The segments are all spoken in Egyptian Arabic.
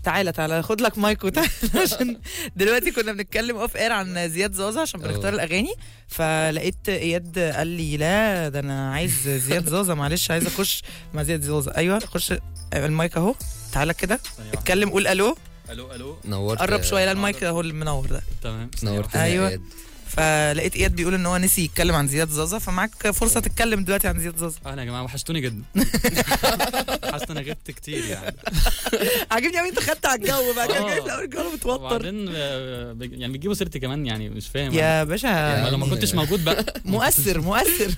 تعالى تعالى خد لك مايك وتعالى عشان دلوقتي كنا بنتكلم اوف اير عن زياد زازا عشان بنختار أوه. الاغاني فلقيت اياد قال لي لا ده انا عايز زياد زازا معلش عايز اخش مع زياد زازا ايوه خش المايك اهو تعالى كده اتكلم قول الو الو الو نورت قرب شويه لا المايك اهو المنور ده تمام نورت أيوة. أيوة. فلقيت اياد بيقول ان هو نسي يتكلم عن زياد زازا فمعاك فرصه تتكلم دلوقتي عن زياد زازا اهلا يا جماعه وحشتوني جدا حاسس ان انا غبت كتير يعني عاجبني قوي انت خدت على الجو بقى كان آه. جاي في الاول الجو متوتر وبعدين آه، بيج- يعني بيجيبوا سيرتي كمان يعني مش فاهم يا باشا ما لو ما كنتش موجود بقى مؤثر مؤثر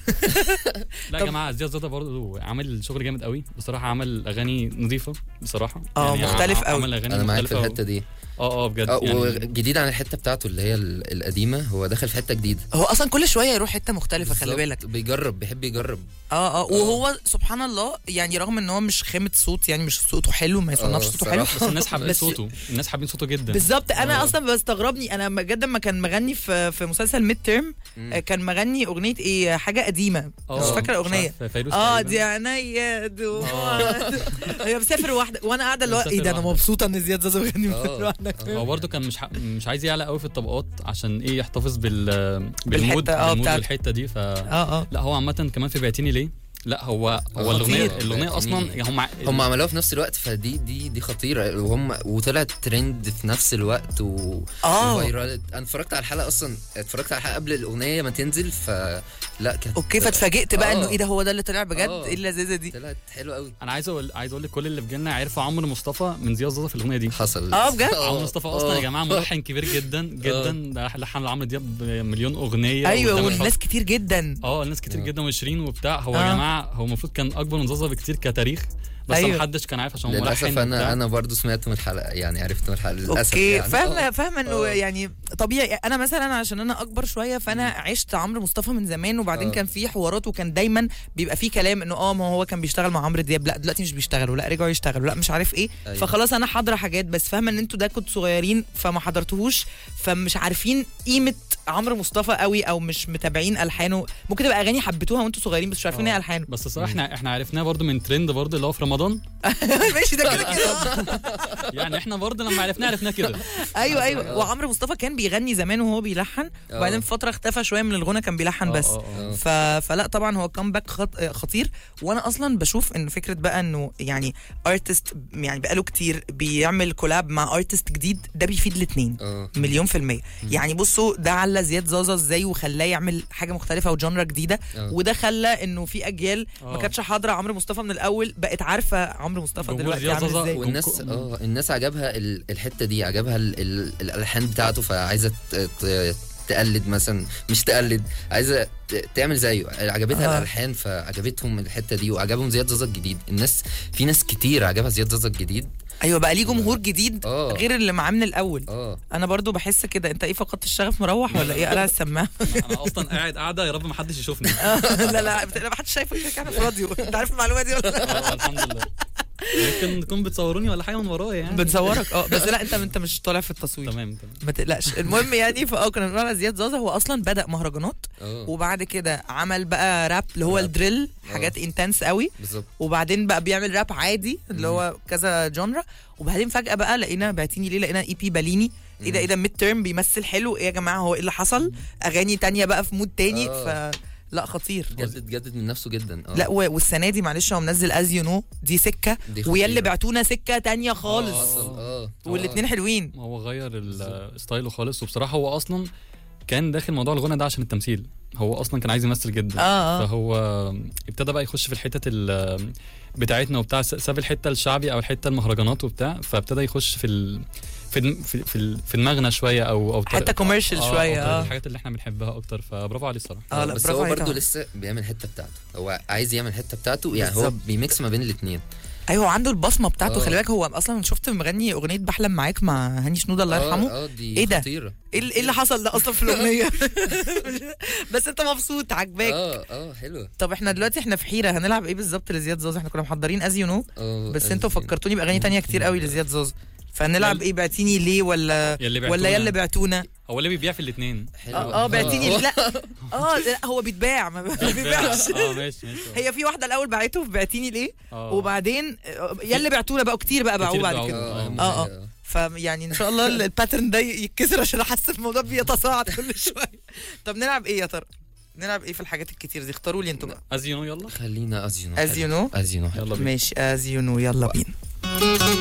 لا طب- يا جماعه زياد زاده برضه عامل شغل جامد قوي بصراحه عمل اغاني نظيفه بصراحه آه، مختلف ع- قوي. عمل اغاني انا معاك في مختلفة الحته دي اه اه بجد اه يعني وجديد عن الحته بتاعته اللي هي ال- القديمه هو دخل في حته جديده هو اصلا كل شويه يروح حته مختلفه خلي بالظبط. بالك بيجرب بيحب يجرب اه اه وهو سبحان الله يعني رغم ان هو مش خامه صوت يعني مش صوته حلو ما يصنفش آه، صوته حلو صراحة. بس الناس حابين بس- صوته الناس حابين صوته جدا بالظبط انا آه. اصلا بستغربني انا بجد لما كان مغني في في مسلسل ميد تيرم مم. كان مغني اغنيه ايه حاجه قديمه آه، مش فاكره الاغنيه عارف، فيروز اه تقريباً. دي عينيا دموع آه. هي مسافر واحده وانا قاعده اللي هو ايه مسافر ده انا واحدة. مبسوطه ان زياد زازا بيغني مسافر آه. واحده هو برضه كان مش ح... مش عايز يعلى قوي في الطبقات عشان ايه يحتفظ بال بالمود بالحتة، آه، بالمود بتاعته. والحته دي ف اه اه لا هو عامه كمان في بعتيني ليه لا هو هو آه، الاغنيه خطير. الاغنيه اصلا بعتيني. هم هم عملوها في نفس الوقت فدي دي دي خطيره وهم وطلعت ترند في نفس الوقت و اه وفيرال انا اتفرجت على الحلقه اصلا اتفرجت على الحلقه قبل الاغنيه ما تنزل فلا كانت اوكي فاتفاجئت بقى انه آه. ايه ده هو ده اللي طلع بجد آه. ايه اللذيذه دي طلعت حلوه قوي انا عايز اقول عايز اقول لك كل اللي في جيلنا عرفوا عمرو مصطفى من زياد زازا في الاغنيه دي حصل آه، بجد؟ عمرو مصطفى اصلا يا جماعه ملحن كبير جدا جدا ده لحن لعمرو دياب مليون اغنيه ايوه وتامر والناس كتير جدا اه الناس كتير آه. جدا وشيرين وبتاع هو آه. يا جماعه هو المفروض كان اكبر من زازا بكتير كتاريخ بس أيوة. أيوة. محدش كان عارف عشان هو للاسف ملحن انا وبتاع. انا برضو سمعت من الحلقه يعني عرفت من الحلقه للاسف اوكي يعني. فاهمه آه. فاهمه انه آه. يعني طبيعي انا مثلا عشان انا اكبر شويه فانا عشت عمرو مصطفى من زمان وبعدين آه. كان في حوارات وكان دايما بيبقى في كلام انه اه ما هو كان بيشتغل مع عمرو دياب لا دلوقتي مش بيشتغلوا لا رجعوا يشتغلوا لا مش عارف ايه أيوة. فخلاص انا حاضره حاجات بس فاهمه ان انتوا ده كنتوا صغيرين فما حضرتوهوش فمش عارفين قيمه عمرو مصطفى قوي او مش متابعين الحانه ممكن تبقى اغاني حبيتوها وانتوا صغيرين بس مش عارفين ايه آه. الحانه بس الصراحه احنا احنا عرفناه برضو من ترند برضو اللي هو في رمضان ماشي ده كده كده يعني احنا برضو لما عرفناه عرفناه كده ايوه ايوه وعمرو مصطفى كان بيغني زمان وهو بيلحن آه. وبعدين في فتره اختفى شويه من الغنى كان بيلحن آه، بس آه، آه. آه. ف... فلا طبعا هو كامباك خط... خطير وانا اصلا بشوف ان فكره بقى انه يعني ارتست يعني بقاله كتير بيعمل كولاب مع ارتست جديد ده بيفيد الاثنين اه مليون في المية يعني بصوا ده على زياد زازا ازاي وخلاه يعمل حاجة مختلفة وجانرا جديدة آه. وده خلى انه في اجيال ما آه. كانتش حاضرة عمرو مصطفى من الاول بقت عارفة عمرو مصطفى جمهور دلوقتي زياد عامل زازا ازاي والناس كم- اه الناس عجبها ال- الحته دي عجبها ال- ال- الالحان بتاعته فعايزه ت- ت- تقلد مثلا مش تقلد عايزه ت- تعمل زيه عجبتها آه. الالحان فعجبتهم الحته دي وعجبهم زياد زازا الجديد الناس في ناس كتير عجبها زياد زازا الجديد ايوه بقى ليه جمهور جديد آه. غير اللي معاه من الاول اه انا برضو بحس كده انت ايه فقدت الشغف مروح ولا ايه قلع السماعه انا اصلا قاعد قاعده يا رب ما حدش يشوفني لا لا بت- ما حدش شايفك كده احنا في راديو انت عارف المعلومه دي ولا لا؟ آه، الحمد لله ممكن تكون بتصوروني ولا حاجه من ورايا يعني بنصورك اه بس لا انت انت مش طالع في التصوير تمام تمام ما تقلقش المهم يعني فاه كنا بنقول على زياد زازا هو اصلا بدا مهرجانات اه وبعد كده عمل بقى راب اللي هو راب. الدريل حاجات انتنس قوي بالظبط وبعدين بقى بيعمل راب عادي اللي هو كذا جونرا وبعدين فجاه بقى لقينا بعتيني ليه لقينا اي بي باليني ايه ده ايه ده ميد تيرم بيمثل حلو ايه يا جماعه هو ايه اللي حصل اغاني تانية بقى في مود تاني آه. ف لا خطير جدد جدد من نفسه جدا اه لا و- والسنه دي معلش هو منزل از يو نو دي سكه دي ويا اللي خطيرة. بعتونا سكه تانية خالص حصل اه والاتنين حلوين هو غير الستايل خالص وبصراحه هو اصلا كان داخل موضوع الغنى ده عشان التمثيل هو اصلا كان عايز يمثل جدا اه اه فهو ابتدى بقى يخش في الحتت ال- بتاعتنا وبتاع ساب الحته الشعبي او الحته المهرجانات وبتاع فابتدى يخش في ال... في الم- في في, في دماغنا شويه او او حتة طريقة- commercial آه، شوية، أو طريقة اه. الحاجات اللي احنا بنحبها اكتر فبرافو عليه الصراحه اه لا بس برافو هو عليك برضه طبعا. لسه بيعمل الحته بتاعته هو عايز يعمل الحته بتاعته يعني هو بالظبط. بيميكس ما بين الاثنين ايوه عنده البصمه بتاعته آه. خلي بالك هو اصلا شفت مغني اغنيه بحلم معاك مع هاني شنوده الله يرحمه اه دي إيه ده؟ خطيره ايه ال- إيه اللي حصل ده اصلا في الاغنيه بس انت مبسوط عاجباك اه اه حلوه طب احنا دلوقتي احنا في حيره هنلعب ايه بالظبط لزياد زوز احنا كنا محضرين از يو نو اه بس انتوا أزين. فكرتوني باغاني تانية كتير قوي لزياد زوز فنلعب يلا. ايه بعتيني ليه ولا يلي ولا يلا بعتونا. بعتونا هو اللي بيبيع في الاثنين حلو اه اه بعتيني لا اه لا هو بيتباع ما بيبيعش اه ماشي ماشي هي في واحده الاول باعته في بعتيني ليه آه. وبعدين آه، يا اللي بعتونا بقوا كتير بقى باعوه كتير بعد باعوه. كده اه أهم اه حاجة. اه فيعني ان شاء الله ال- الباترن ده يتكسر عشان احس الموضوع بيتصاعد كل شويه طب نلعب ايه يا ترى نلعب ايه في الحاجات الكتير دي اختاروا لي انتوا بقى از يو نو يلا خلينا ازينو As you know. ازينو يلا بينا ماشي از يو نو يلا بينا